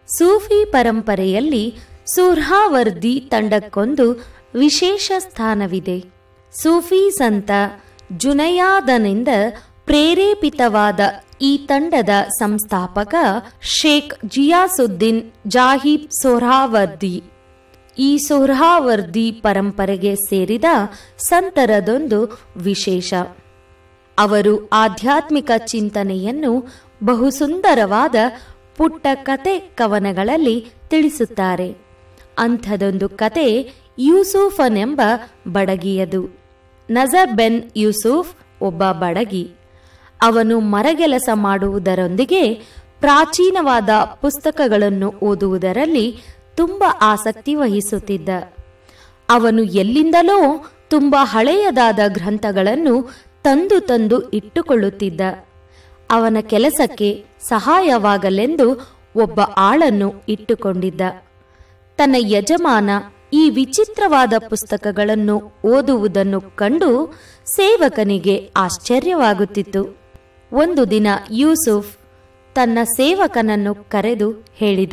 ಸೂಫಿ ಪರಂಪರೆಯಲ್ಲಿ ಸುರ್ಹಾವರ್ದಿ ತಂಡಕ್ಕೊಂದು ವಿಶೇಷ ಸ್ಥಾನವಿದೆ ಸೂಫಿ ಸಂತ ಜುನಯಾದನಿಂದ ಪ್ರೇರೇಪಿತವಾದ ಈ ತಂಡದ ಸಂಸ್ಥಾಪಕ ಶೇಖ್ ಜಿಯಾಸುದ್ದೀನ್ ಜಾಹಿಬ್ ಸೊಹ್ರಾವರ್ದಿ ಈ ಸೊಹ್ರಾವರ್ದಿ ಪರಂಪರೆಗೆ ಸೇರಿದ ಸಂತರದೊಂದು ವಿಶೇಷ ಅವರು ಆಧ್ಯಾತ್ಮಿಕ ಚಿಂತನೆಯನ್ನು ಬಹು ಸುಂದರವಾದ ಪುಟ್ಟ ಕತೆ ಕವನಗಳಲ್ಲಿ ತಿಳಿಸುತ್ತಾರೆ ಅಂಥದೊಂದು ಕತೆ ಯೂಸುಫನೆಂಬ ಬಡಗಿಯದು ನಜರ್ ಬೆನ್ ಯೂಸುಫ್ ಒಬ್ಬ ಬಡಗಿ ಅವನು ಮರಗೆಲಸ ಮಾಡುವುದರೊಂದಿಗೆ ಪ್ರಾಚೀನವಾದ ಪುಸ್ತಕಗಳನ್ನು ಓದುವುದರಲ್ಲಿ ತುಂಬ ಆಸಕ್ತಿ ವಹಿಸುತ್ತಿದ್ದ ಅವನು ಎಲ್ಲಿಂದಲೋ ತುಂಬ ಹಳೆಯದಾದ ಗ್ರಂಥಗಳನ್ನು ತಂದು ತಂದು ಇಟ್ಟುಕೊಳ್ಳುತ್ತಿದ್ದ ಅವನ ಕೆಲಸಕ್ಕೆ ಸಹಾಯವಾಗಲೆಂದು ಒಬ್ಬ ಆಳನ್ನು ಇಟ್ಟುಕೊಂಡಿದ್ದ ತನ್ನ ಯಜಮಾನ ಈ ವಿಚಿತ್ರವಾದ ಪುಸ್ತಕಗಳನ್ನು ಓದುವುದನ್ನು ಕಂಡು ಸೇವಕನಿಗೆ ಆಶ್ಚರ್ಯವಾಗುತ್ತಿತ್ತು ಒಂದು ದಿನ ಯೂಸುಫ್ ತನ್ನ ಸೇವಕನನ್ನು ಕರೆದು ಹೇಳಿದ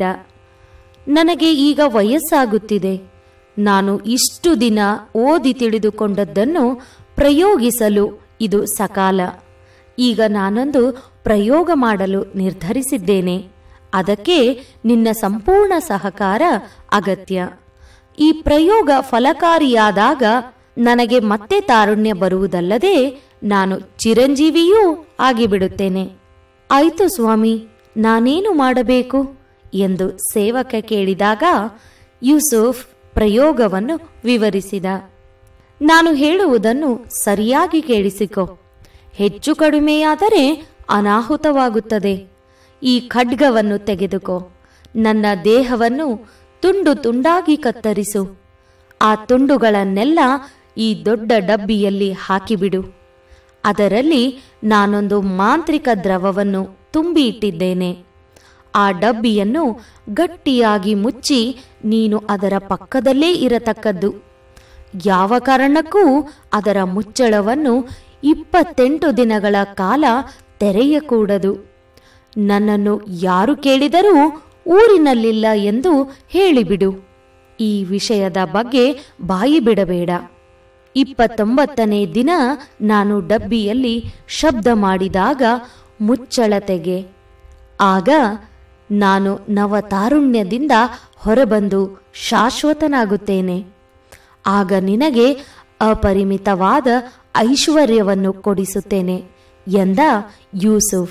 ನನಗೆ ಈಗ ವಯಸ್ಸಾಗುತ್ತಿದೆ ನಾನು ಇಷ್ಟು ದಿನ ಓದಿ ತಿಳಿದುಕೊಂಡದ್ದನ್ನು ಪ್ರಯೋಗಿಸಲು ಇದು ಸಕಾಲ ಈಗ ನಾನೊಂದು ಪ್ರಯೋಗ ಮಾಡಲು ನಿರ್ಧರಿಸಿದ್ದೇನೆ ಅದಕ್ಕೆ ನಿನ್ನ ಸಂಪೂರ್ಣ ಸಹಕಾರ ಅಗತ್ಯ ಈ ಪ್ರಯೋಗ ಫಲಕಾರಿಯಾದಾಗ ನನಗೆ ಮತ್ತೆ ತಾರುಣ್ಯ ಬರುವುದಲ್ಲದೆ ನಾನು ಚಿರಂಜೀವಿಯೂ ಆಗಿಬಿಡುತ್ತೇನೆ ಆಯಿತು ಸ್ವಾಮಿ ನಾನೇನು ಮಾಡಬೇಕು ಎಂದು ಸೇವಕ ಕೇಳಿದಾಗ ಯೂಸುಫ್ ಪ್ರಯೋಗವನ್ನು ವಿವರಿಸಿದ ನಾನು ಹೇಳುವುದನ್ನು ಸರಿಯಾಗಿ ಕೇಳಿಸಿಕೊ ಹೆಚ್ಚು ಕಡಿಮೆಯಾದರೆ ಅನಾಹುತವಾಗುತ್ತದೆ ಈ ಖಡ್ಗವನ್ನು ತೆಗೆದುಕೋ ನನ್ನ ದೇಹವನ್ನು ತುಂಡು ತುಂಡಾಗಿ ಕತ್ತರಿಸು ಆ ತುಂಡುಗಳನ್ನೆಲ್ಲ ಈ ದೊಡ್ಡ ಡಬ್ಬಿಯಲ್ಲಿ ಹಾಕಿಬಿಡು ಅದರಲ್ಲಿ ನಾನೊಂದು ಮಾಂತ್ರಿಕ ದ್ರವವನ್ನು ತುಂಬಿ ಇಟ್ಟಿದ್ದೇನೆ ಆ ಡಬ್ಬಿಯನ್ನು ಗಟ್ಟಿಯಾಗಿ ಮುಚ್ಚಿ ನೀನು ಅದರ ಪಕ್ಕದಲ್ಲೇ ಇರತಕ್ಕದ್ದು ಯಾವ ಕಾರಣಕ್ಕೂ ಅದರ ಮುಚ್ಚಳವನ್ನು ಇಪ್ಪತ್ತೆಂಟು ದಿನಗಳ ಕಾಲ ತೆರೆಯಕೂಡದು ನನ್ನನ್ನು ಯಾರು ಕೇಳಿದರೂ ಊರಿನಲ್ಲಿಲ್ಲ ಎಂದು ಹೇಳಿಬಿಡು ಈ ವಿಷಯದ ಬಗ್ಗೆ ಬಾಯಿ ಬಿಡಬೇಡ ಇಪ್ಪತ್ತೊಂಬತ್ತನೇ ದಿನ ನಾನು ಡಬ್ಬಿಯಲ್ಲಿ ಶಬ್ದ ಮಾಡಿದಾಗ ಮುಚ್ಚಳತೆಗೆ ಆಗ ನಾನು ನವತಾರುಣ್ಯದಿಂದ ಹೊರಬಂದು ಶಾಶ್ವತನಾಗುತ್ತೇನೆ ಆಗ ನಿನಗೆ ಅಪರಿಮಿತವಾದ ಐಶ್ವರ್ಯವನ್ನು ಕೊಡಿಸುತ್ತೇನೆ ಎಂದ ಯೂಸುಫ್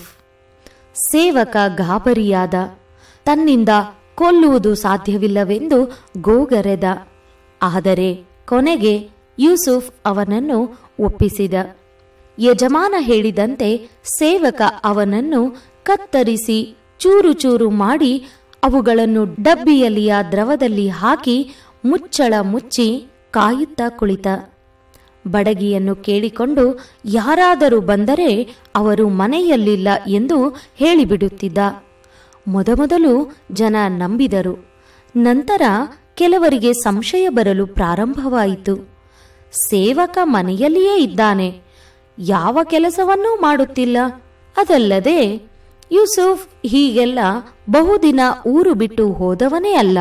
ಸೇವಕ ಗಾಬರಿಯಾದ ತನ್ನಿಂದ ಕೊಲ್ಲುವುದು ಸಾಧ್ಯವಿಲ್ಲವೆಂದು ಗೋಗರೆದ ಆದರೆ ಕೊನೆಗೆ ಯೂಸುಫ್ ಅವನನ್ನು ಒಪ್ಪಿಸಿದ ಯಜಮಾನ ಹೇಳಿದಂತೆ ಸೇವಕ ಅವನನ್ನು ಕತ್ತರಿಸಿ ಚೂರು ಚೂರು ಮಾಡಿ ಅವುಗಳನ್ನು ಡಬ್ಬಿಯಲ್ಲಿಯ ದ್ರವದಲ್ಲಿ ಹಾಕಿ ಮುಚ್ಚಳ ಮುಚ್ಚಿ ಕಾಯುತ್ತಾ ಕುಳಿತ ಬಡಗಿಯನ್ನು ಕೇಳಿಕೊಂಡು ಯಾರಾದರೂ ಬಂದರೆ ಅವರು ಮನೆಯಲ್ಲಿಲ್ಲ ಎಂದು ಹೇಳಿಬಿಡುತ್ತಿದ್ದ ಮೊದಮೊದಲು ಜನ ನಂಬಿದರು ನಂತರ ಕೆಲವರಿಗೆ ಸಂಶಯ ಬರಲು ಪ್ರಾರಂಭವಾಯಿತು ಸೇವಕ ಮನೆಯಲ್ಲಿಯೇ ಇದ್ದಾನೆ ಯಾವ ಕೆಲಸವನ್ನೂ ಮಾಡುತ್ತಿಲ್ಲ ಅದಲ್ಲದೆ ಯೂಸುಫ್ ಹೀಗೆಲ್ಲ ಬಹುದಿನ ಊರು ಬಿಟ್ಟು ಹೋದವನೇ ಅಲ್ಲ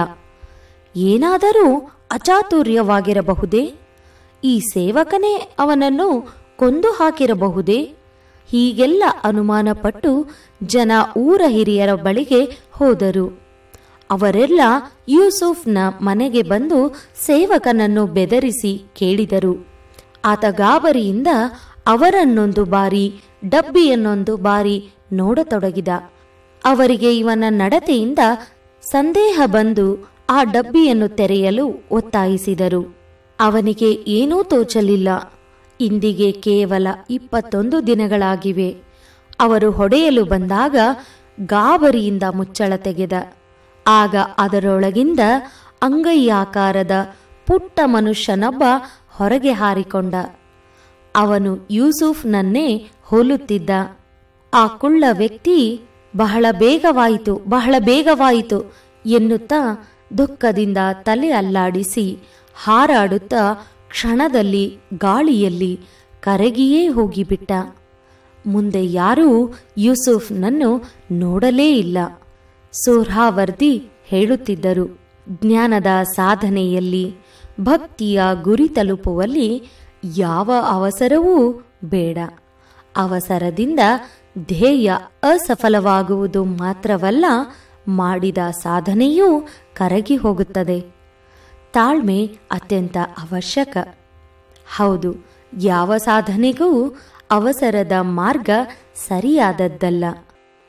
ಏನಾದರೂ ಅಚಾತುರ್ಯವಾಗಿರಬಹುದೇ ಈ ಸೇವಕನೇ ಅವನನ್ನು ಕೊಂದು ಹಾಕಿರಬಹುದೇ ಹೀಗೆಲ್ಲ ಅನುಮಾನಪಟ್ಟು ಜನ ಊರ ಹಿರಿಯರ ಬಳಿಗೆ ಹೋದರು ಅವರೆಲ್ಲ ಯೂಸುಫ್ನ ಮನೆಗೆ ಬಂದು ಸೇವಕನನ್ನು ಬೆದರಿಸಿ ಕೇಳಿದರು ಆತ ಗಾಬರಿಯಿಂದ ಅವರನ್ನೊಂದು ಬಾರಿ ಡಬ್ಬಿಯನ್ನೊಂದು ಬಾರಿ ನೋಡತೊಡಗಿದ ಅವರಿಗೆ ಇವನ ನಡತೆಯಿಂದ ಸಂದೇಹ ಬಂದು ಆ ಡಬ್ಬಿಯನ್ನು ತೆರೆಯಲು ಒತ್ತಾಯಿಸಿದರು ಅವನಿಗೆ ಏನೂ ತೋಚಲಿಲ್ಲ ಇಂದಿಗೆ ಕೇವಲ ಇಪ್ಪತ್ತೊಂದು ದಿನಗಳಾಗಿವೆ ಅವರು ಹೊಡೆಯಲು ಬಂದಾಗ ಗಾಬರಿಯಿಂದ ಮುಚ್ಚಳ ತೆಗೆದ ಆಗ ಅದರೊಳಗಿಂದ ಅಂಗೈಯಾಕಾರದ ಪುಟ್ಟ ಮನುಷ್ಯನೊಬ್ಬ ಹೊರಗೆ ಹಾರಿಕೊಂಡ ಅವನು ಯೂಸುಫ್ನನ್ನೇ ಹೋಲುತ್ತಿದ್ದ ಆ ಕುಳ್ಳ ವ್ಯಕ್ತಿ ಬಹಳ ಬೇಗವಾಯಿತು ಬಹಳ ಬೇಗವಾಯಿತು ಎನ್ನುತ್ತಾ ದುಃಖದಿಂದ ತಲೆ ಅಲ್ಲಾಡಿಸಿ ಹಾರಾಡುತ್ತಾ ಕ್ಷಣದಲ್ಲಿ ಗಾಳಿಯಲ್ಲಿ ಕರಗಿಯೇ ಹೋಗಿಬಿಟ್ಟ ಮುಂದೆ ಯಾರೂ ಯೂಸುಫ್ನನ್ನು ನೋಡಲೇ ಇಲ್ಲ ಸೋರ್ಹಾವರ್ದಿ ಹೇಳುತ್ತಿದ್ದರು ಜ್ಞಾನದ ಸಾಧನೆಯಲ್ಲಿ ಭಕ್ತಿಯ ಗುರಿ ತಲುಪುವಲ್ಲಿ ಯಾವ ಅವಸರವೂ ಬೇಡ ಅವಸರದಿಂದ ಧ್ಯೇಯ ಅಸಫಲವಾಗುವುದು ಮಾತ್ರವಲ್ಲ ಮಾಡಿದ ಸಾಧನೆಯೂ ಕರಗಿ ಹೋಗುತ್ತದೆ ತಾಳ್ಮೆ ಅತ್ಯಂತ ಅವಶ್ಯಕ ಹೌದು ಯಾವ ಸಾಧನೆಗೂ ಅವಸರದ ಮಾರ್ಗ ಸರಿಯಾದದ್ದಲ್ಲ